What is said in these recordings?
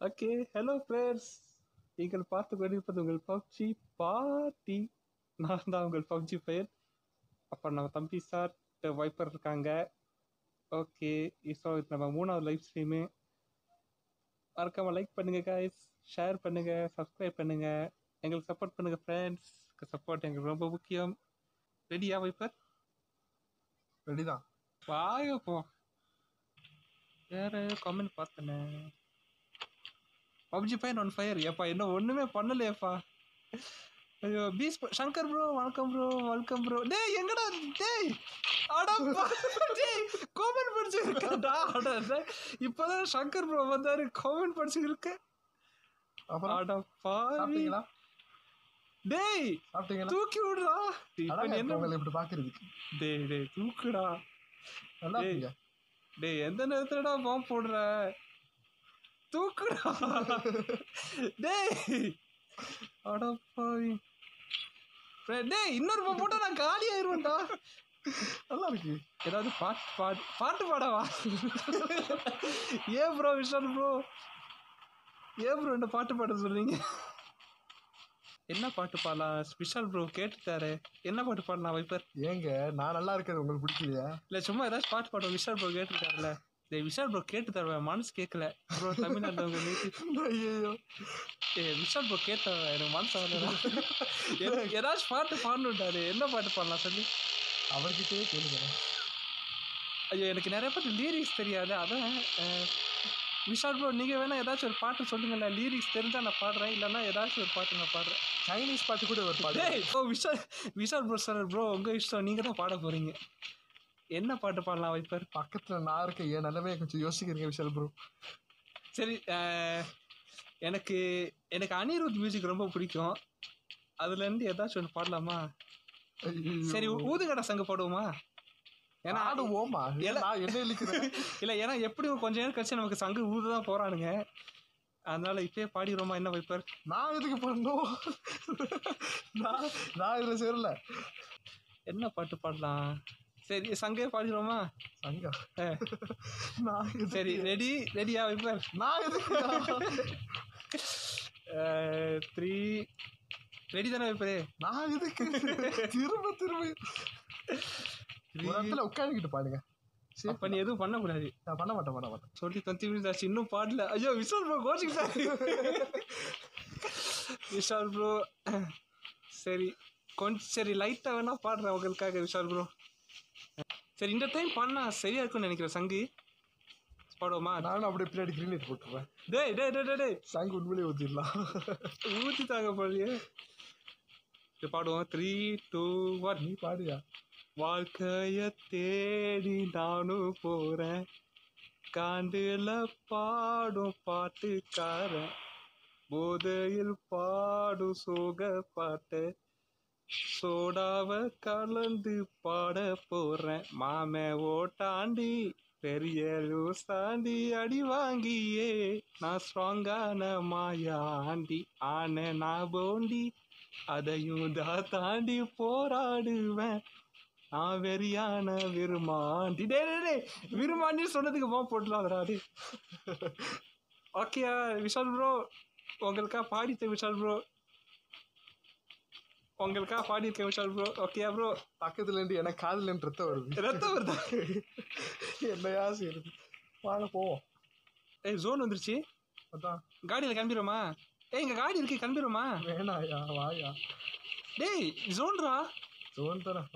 Okay hello friends நீங்கள் பார்த்து கொண்டிருப்பது உங்கள் பப்ஜி பார்ட்டி நான் தான் உங்கள் பப்ஜி பெயர் அப்புறம் நம்ம தம்பி சார் வைப்பர் இருக்காங்க ஓகே ஸோ இது நம்ம மூணாவது லைவ் ஸ்ட்ரீமு மறக்காம லைக் பண்ணுங்க guys ஷேர் பண்ணுங்க சப்ஸ்கிரைப் பண்ணுங்க எங்களுக்கு சப்போர்ட் பண்ணுங்க ஃப்ரெண்ட்ஸ் சப்போர்ட் எங்களுக்கு ரொம்ப முக்கியம் ரெடியா வைப்பர் ரெடிதான் வாங்க போ வேற கமெண்ட் பார்த்தனே பப்ஜி ஃபைன் ஒன் ஃபயர் ஏப்பா இன்னும் ஒண்ணுமே பண்ணலையேப்பா ஐயோ பீஸ் சங்கர் ப்ரோ வணக்கம் ப்ரோ வெல்கம் ப்ரோ டேய் எங்கடா டேய் அடப்பா டேய் காமெண்ட் படிச்சு இருக்கடா அட டேய், இப்பதான் சங்கர் ப்ரோ வந்தாரு காமெண்ட் படிச்சு இருக்க அப்புறம் அடப்பா சாப்பிட்டீங்களா டேய் சாப்பிட்டீங்களா தூக்கி விடுறா இப்ப அழகா நீ இருக்கு என்ன உங்களை இப்படி பாக்குறதுக்கு டேய் டேய் தூக்குடா நல்லா டேய். இருக்கீங்க டேய் எந்த நேரத்துலடா பாம்பு போடுற தூக்குடா டேய் அடப்பாவி ஃப்ரெண்ட், டேய் இன்னொரு பாம்பு போட்டா நான் காலி ஆயிருவேன்டா நல்லா இருக்கு ஏதாவது பாட்டு பாடு பாட்டு பாடவா ஏன் ப்ரோ விஷால் ப்ரோ ஏன் ப்ரோ என்ன பாட்டு பாட சொல்றீங்க என்ன பாட்டு பாடலாம் விஷால் ப்ரோ கேட்டுட்டாரு என்ன பாட்டு பாடலாம் வைப்பர் ஏங்க நான் நல்லா இருக்கிறது உங்களுக்கு பிடிக்கலையா இல்ல சும்மா ஏதாச்சும் பாட்டு பாடுவோம் விஷால் ப்ரோ கேட்டுருக்காருல்ல டேய் விஷால் ப்ரோ கேட்டு தருவேன் மனசு கேட்கல ப்ரோ தமிழ்நாட்டில் உங்க நேட்டிவ் ஐயோ ஏய் விஷால் ப்ரோ கேட்ட எனக்கு மனசு வரல ஏதாச்சும் பாட்டு பாடணுட்டாரு என்ன பாட்டு பாடலாம் சொல்லி அவர்கிட்டயே கேளுங்க ஐயோ எனக்கு நிறைய பாட்டு லிரிக்ஸ் தெரியாது அதான் அஹ், விஷால் ப்ரோ நீங்கள் வேணா ஏதாச்சும் ஒரு பாட்டு சொல்லுங்களேன் லிரிக்ஸ் தெரிஞ்சா நான் பாடுறேன் இல்லைன்னா ஏதாச்சும் ஒரு பாட்டு நான் பாடுறேன் சைனீஸ் பாட்டு கூட ஒரு பாட்டு டேய் ஓ Vishal Vishal bro sir bro உங்கள் இஷ்டம் நீங்கள் தான் பாட போகிறீங்க என்ன பாட்டு பாடலாம் வைப்பர் பக்கத்துல நான் இருக்க என் நிலைமையை கொஞ்சம் யோசிக்கிறீங்க விஷால் ப்ரோ சரி அஹ், எனக்கு எனக்கு அனிருத் மியூசிக் ரொம்ப பிடிக்கும் அதுலேருந்து ஏதாச்சும் ஒன்று பாடலாமா சரி ஊதுகடா சங்கு பாடுவோமா ஏன்னா ஆடுவோமா இல்ல. நான் என்ன இழுக்கிறேன் இல்லை ஏன்னா எப்படியும் கொஞ்ச நேரம் கழிச்சு நமக்கு சங்கு ஊது தான் போகிறானுங்க அதனால இப்பயே பாடிடுவோமா என்ன வைப்பர் நான் எதுக்கு பண்ணணும் நான் நான் இதுல சேரல என்ன பாட்டு பாடலாம் சரி சங்கே பாடிடுவோமா சங்கா அஹ், நான் எதுக்கு சரி ரெடி ரெடியா வைப்பர் நான் எதுக்கு த்ரீ ரெடி தானே வைப்பரே நான் எதுக்கு திரும்ப திரும்ப ஒரு இடத்துல உட்காந்துக்கிட்டு பாடுங்க சரி அப்ப நீ எதுவும் பண்ணக்கூடாது நான் பண்ண மாட்டேன் பண்ண மாட்டேன் சொல்லி டுவெண்ட்டி மினிட்ஸ் ஆச்சு இன்னும் பாடல ஐயோ விஷால் ப்ரோ கோச்சிக்கிட்டாரு விஷால் ப்ரோ சரி கொஞ்சம் சரி லைட்டாக வேணா பாடுறேன் உங்களுக்காக விஷால் ப்ரோ சரி இந்த டைம் பண்ணா சரியா இருக்கும்னு நினைக்கிறேன் சங்கு பாடுவோமா நானும் அப்படியே பின்னாடி கிரீன் லைட் போட்டுருவேன் டேய் டேய் டேய் டேய், டேய் சாங் உண்மையிலே ஊற்றிடலாம் ஊற்றி தாங்க போலியே சரி, பாடுவோம் த்ரீ டூ ஒன் நீ பாடுயா வாழ்க்கைய தேடி நானும் போறேன் காண்டுல பாடும் பாட்டுக்காரன் போதையில் பாடும் சோக பாட்டு சோடாவ கலந்து பாட போறேன் மாம ஓட்டாண்டி பெரிய லூசாண்டி அடி வாங்கியே நான் ஸ்ட்ராங்கான மாயாண்டி ஆன நான் போண்டி அதையும் தான் தாண்டி போராடுவேன் நான் வெறியான விருமாண்டி டே டே டே விருமாண்டி சொன்னதுக்கு போ போட்டுலாதடா டே ஓகேயா விஷால் ப்ரோ உங்களுக்கா பாடித்தேன் விஷால் ப்ரோ உங்களுக்கா பாடியிருக்கேன் விஷால் ப்ரோ ஓகேயா ப்ரோ பக்கத்துல இருந்து எனக்கு காதுல இருந்து ரத்தம் வருது ரத்தம் வருதா என்னையா செய்யுது வாங்க போவோம் ஏய் ஜோன் வந்துருச்சு அதான் காடியில் கிளம்பிடுமா ஏய் இங்கே காடி இருக்கு கிளம்பிடுமா வேணாயா வாயா டேய் ஜோன்ரா சோன் தர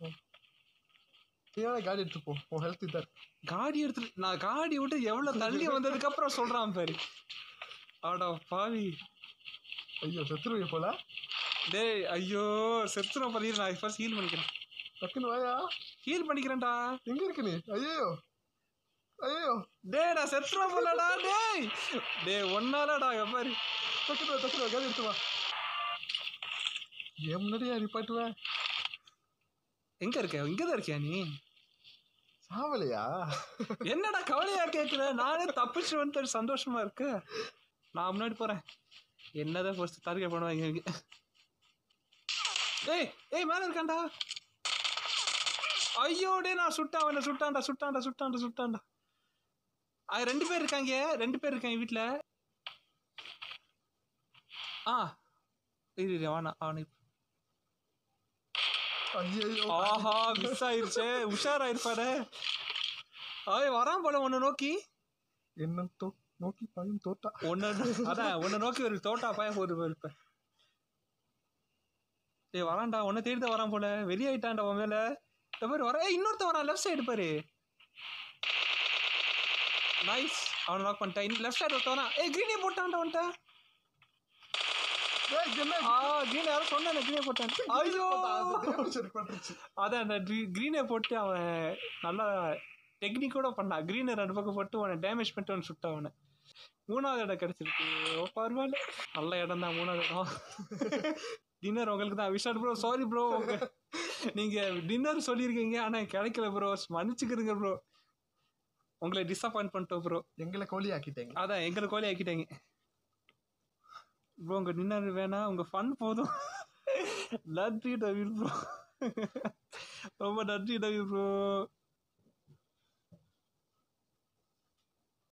நீ காடி எடுத்து போ உன் ஹெல்த் தர் காடி எடுத்துட்டு நான் காடி விட்டு எவ்வளோ தள்ளி வந்ததுக்கு அப்புறம் சொல்கிறான் பாரு ஆடா பாவி ஐயோ செத்துருவீங்க போல டேய் ஐயோ செத்துரும் பண்ணிடு நான் ஃபர்ஸ்ட் ஹீல் பண்ணிக்கிறேன் டக்குன்னு வாயா ஹீல் பண்ணிக்கிறேன்டா எங்க இருக்கு நீ ஐயோ ஐயோ டேய் நான் செத்துரும் போலடா டேய் டேய் ஒன்னாலடா எப்பாரு டக்குனு வா, டக்குனு வா, காடி எடுத்து வா என் முன்னாடியா நிப்பாட்டுவேன் எங்க இருக்க இங்க தான் இருக்கியா நீ சாவலையா என்னடா கவலையா கேட்குற நானே தப்பிச்சு வந்து சந்தோஷமா இருக்கு நான் முன்னாடி போறேன் என்னதான் ஃபர்ஸ்ட் டார்கெட் பண்ணுவாங்க இங்க ஏய் ஏய் மேல இருக்கான்டா ஐயோ டேய் நான் சுட்டான் அவனை சுட்டான்டா சுட்டான்டா சுட்டான்டா சுட்டான்டா அது ரெண்டு பேர் இருக்காங்க ரெண்டு பேர் இருக்காங்க வீட்டில் ஆ இரு இரு வேணாம் அவனை ஐயோ ஆஹா மிஸ் ஆயிருச்சே உஷாராயிருப்பாரு ஆய் வரான் போல உன்னை நோக்கி என்ன தோ நோக்கி பாயும் தோட்டா உன்னை அதான் உன்னை நோக்கி ஒரு தோட்டா பாய போது இருப்ப ஏய் வரான்டா உன்னை தேடி தான் வரான் போல வெளியாயிட்டான்டா உன் மேல இந்த மாதிரி வர ஏய், இன்னொருத்தன் வரான் லெஃப்ட் சைடு பாரு நைஸ் அவனை லாக் பண்ணிட்டேன் லெஃப்ட் சைடு ஒருத்தன் வரான் ஏய் கிரீனே போட்டான்டா வந்துட்டா டேய், என்ன ஆ கிரீன் யாரும் சொன்ன கிரீனே போட்டான் ஐயோ அது damage எனக்கு பட்டுருச்சு. அதான் அந்த க்ரீனை போட்டு அவன் நல்லா டெக்னிக்கோட பண்ணான் க்ரீனை ரெண்டு பக்கம் போட்டு அவனை டேமேஜ் பண்ணிட்டு அவனை சுட்டான் அவனை மூணாவது இடம் கிடைச்சிருக்கு ஓ பரவாயில்ல நல்ல இடம் தான் மூணாவது இடம் டின்னர் உங்களுக்கு தான் விஷால் ப்ரோ சாரி ப்ரோ உங்க நீங்க டின்னர் சொல்லியிருக்கீங்க ஆனா கிடைக்கல ப்ரோ மன்னிச்சுக்கிறீங்க ப்ரோ உங்களை டிசப்பாயிண்ட் பண்ணிட்டோம் ப்ரோ எங்களை கோழி ஆக்கிட்டீங்க அதான் எங்களை கோலி ஆக்கிட்டாங்க ப்ரோ உங்க டின்னர் வேணாம் உங்க ஃபன் போதும் நன்றி டவி ப்ரோ ரொம்ப நன்றி டவி ப்ரோ